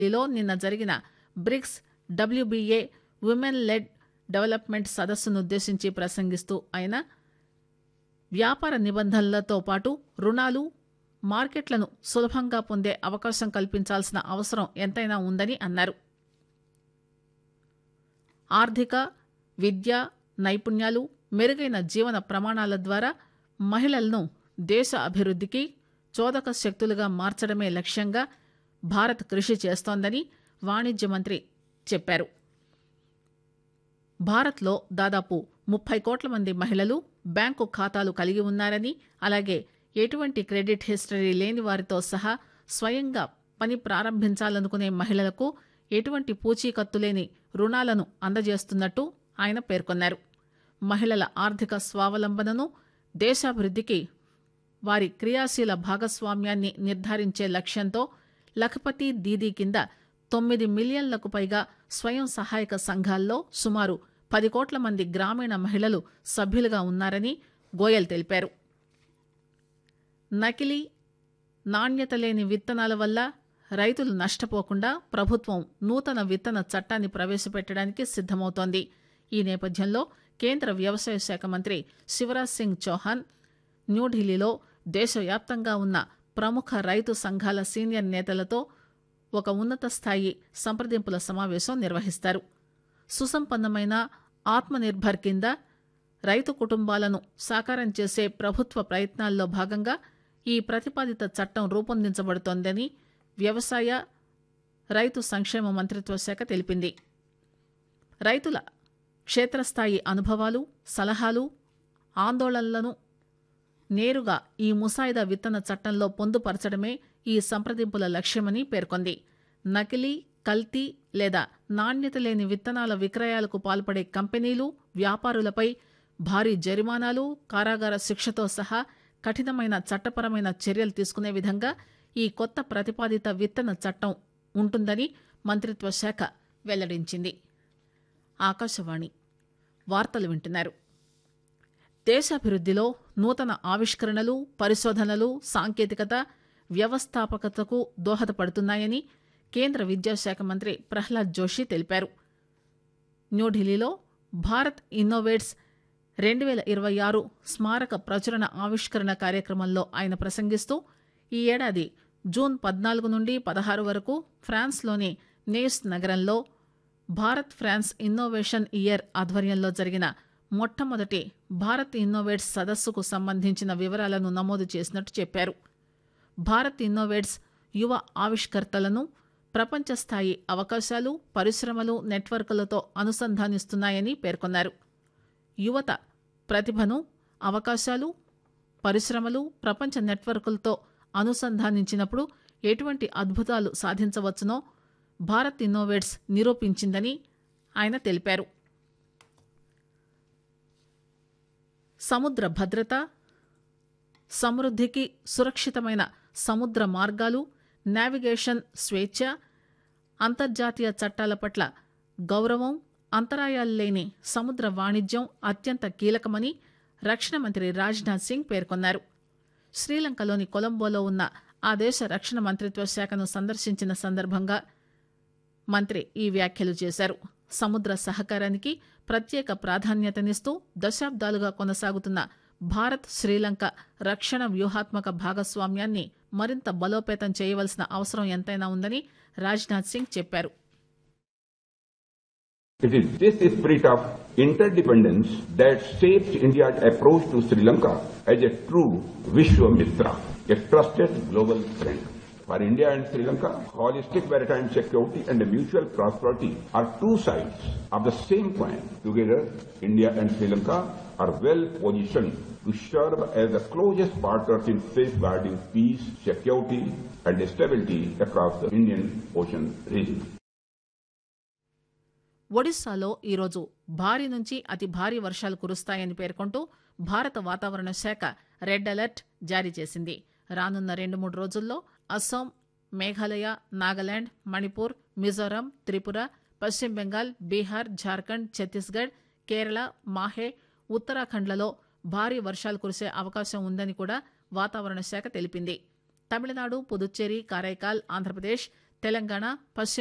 ఢిల్లీలో నిన్న జరిగిన BRICS WBA women led development సదస్సునుద్దేశించి ప్రసంగిస్తూ ఆయన వ్యాపార నిబంధనలతో పాటు రుణాలు మార్కెట్లను సులభంగా పొందే అవకాశం కల్పించాల్సిన అవసరం ఎంతైనా ఉందని అన్నారు ఆర్థిక విద్య నైపుణ్యాలు మెరుగైన జీవన ప్రమాణాల ద్వారా మహిళలను దేశ అభివృద్ధికి చోదక శక్తులుగా మార్చడమే లక్ష్యంగా భారత్ కృషి చేస్తోందని వాణిజ్య మంత్రి చెప్పారు భారత్లో దాదాపు ముప్పై కోట్ల మంది మహిళలు బ్యాంకు ఖాతాలు కలిగి ఉన్నారని అలాగే ఎటువంటి క్రెడిట్ హిస్టరీ లేని వారితో సహా స్వయంగా పని ప్రారంభించాలనుకునే మహిళలకు ఎటువంటి పూచీకత్తు లేని రుణాలను అందజేస్తున్నట్టు ఆయన పేర్కొన్నారు మహిళల ఆర్థిక స్వావలంబనను దేశాభివృద్ధికి వారి క్రియాశీల భాగస్వామ్యాన్ని నిర్ధారించే లక్ష్యంతో లఖపతి దీదీ కింద తొమ్మిది మిలియన్లకు పైగా స్వయం సహాయక సంఘాల్లో సుమారు పది కోట్ల మంది గ్రామీణ మహిళలు సభ్యులుగా ఉన్నారని గోయల్ తెలిపారు నకిలీ నాణ్యత లేని విత్తనాల వల్ల రైతులు నష్టపోకుండా ప్రభుత్వం నూతన విత్తన చట్టాన్ని ప్రవేశపెట్టడానికి సిద్దమవుతోంది ఈ నేపథ్యంలో కేంద్ర వ్యవసాయ శాఖ మంత్రి శివరాజ్ సింగ్ చౌహాన్ న్యూఢిల్లీలో దేశవ్యాప్తంగా ఉన్న ప్రముఖ రైతు సంఘాల సీనియర్ నేతలతో ఒక ఉన్నత స్థాయి సంప్రదింపుల సమావేశం నిర్వహిస్తారు సుసంపన్నమైన ఆత్మనిర్భర్ కింద రైతు కుటుంబాలను సాకారం చేసే ప్రభుత్వ ప్రయత్నాల్లో భాగంగా ఈ ప్రతిపాదిత చట్టం రూపొందించబడుతోందని వ్యవసాయ రైతు సంక్షేమ మంత్రిత్వ శాఖ తెలిపింది రైతుల క్షేత్రస్థాయి అనుభవాలు సలహాలు ఆందోళనలను నేరుగా ఈ ముసాయిదా విత్తన చట్టంలో పొందుపరచడమే ఈ సంప్రదింపుల లక్ష్యమని పేర్కొంది నకిలీ కల్తీ లేదా నాణ్యత లేని విత్తనాల విక్రయాలకు పాల్పడే కంపెనీలు వ్యాపారులపై భారీ జరిమానాలు కారాగార శిక్షతో సహా కఠినమైన చట్టపరమైన చర్యలు తీసుకునే విధంగా ఈ కొత్త ప్రతిపాదిత విత్తన చట్టం ఉంటుందని మంత్రిత్వ శాఖ వెల్లడించింది ఆకాశవాణి వార్తలు వింటున్నారు దేశాభివృద్ధిలో నూతన ఆవిష్కరణలు పరిశోధనలు సాంకేతికత వ్యవస్థాపకతకు దోహదపడుతున్నాయని కేంద్ర విద్యాశాఖ మంత్రి ప్రహ్లాద్ జోషి తెలిపారు న్యూఢిల్లీలో భారత్ ఇన్నోవేట్స్ రెండు వేల ఇరవై ఆరు స్మారక ప్రచురణ ఆవిష్కరణ కార్యక్రమంలో ఆయన ప్రసంగిస్తూ ఈ ఏడాది జూన్ పద్నాలుగు నుండి పదహారు వరకు ఫ్రాన్స్లోని నేస్ నగరంలో భారత్ ఫ్రాన్స్ ఇన్నోవేషన్ ఇయర్ ఆధ్వర్యంలో జరిగిన మొట్టమొదటి భారత్ ఇన్నోవేట్స్ సదస్సుకు సంబంధించిన వివరాలను నమోదు చేసినట్టు చెప్పారు భారత్ ఇన్నోవేట్స్ యువ ఆవిష్కర్తలను ప్రపంచ స్థాయి అవకాశాలు పరిశ్రమలు నెట్వర్క్లతో అనుసంధానిస్తున్నాయని పేర్కొన్నారు యువత ప్రతిభను అవకాశాలు పరిశ్రమలు ప్రపంచ నెట్వర్క్లతో అనుసంధానించినప్పుడు ఎటువంటి అద్భుతాలు సాధించవచ్చునో భారత్ ఇన్నోవేట్స్ నిరూపించిందని ఆయన తెలిపారు సముద్ర భద్రత సమృద్ధికి సురక్షితమైన సముద్ర మార్గాలు నావిగేషన్ స్వేచ్ఛ అంతర్జాతీయ చట్టాల పట్ల గౌరవం అంతరాయాలు లేని సముద్ర వాణిజ్యం అత్యంత కీలకమని రక్షణ మంత్రి రాజ్నాథ్ సింగ్ పేర్కొన్నారు శ్రీలంకలోని కొలంబోలో ఉన్న ఆ దేశ రక్షణ మంత్రిత్వ శాఖను సందర్శించిన సందర్భంగా మంత్రి ఈ వ్యాఖ్యలు చేశారు సముద్ర సహకారానికి ప్రత్యేక ప్రాధాన్యతనిస్తూ దశాబ్దాలుగా కొనసాగుతున్న భారత్ శ్రీలంక రక్షణ వ్యూహాత్మక భాగస్వామ్యాన్ని మరింత బలోపేతం చేయవలసిన అవసరం ఎంతైనా ఉందని రాజ్నాథ్ సింగ్ చెప్పారు It is this spirit of interdependence that shaped India's approach to Sri Lanka as a true Vishwamitra, a trusted global friend. For India and Sri Lanka, holistic maritime security and mutual prosperity are two sides of the same coin. Together, India and Sri Lanka are well positioned to serve as the closest partners in safeguarding peace, security, and stability across the Indian Ocean region. ఒడిశాలో ఈరోజు భారీ నుంచి అతి భారీ వర్షాలు కురుస్తాయని పేర్కొంటూ భారత వాతావరణ శాఖ రెడ్ అలర్ట్ జారీ చేసింది రానున్న రెండు మూడు రోజుల్లో అస్సాం మేఘాలయ నాగాలాండ్ మణిపూర్ మిజోరాం త్రిపుర పశ్చిమ బెంగాల్ బీహార్ జార్ఖండ్ ఛత్తీస్గఢ్ కేరళ మాహే ఉత్తరాఖండ్లలో భారీ వర్షాలు కురిసే అవకాశం ఉందని కూడా వాతావరణ శాఖ తెలిపింది తమిళనాడు పుదుచ్చేరి కారైకాల్ ఆంధ్రప్రదేశ్ తెలంగాణ పశ్చిమ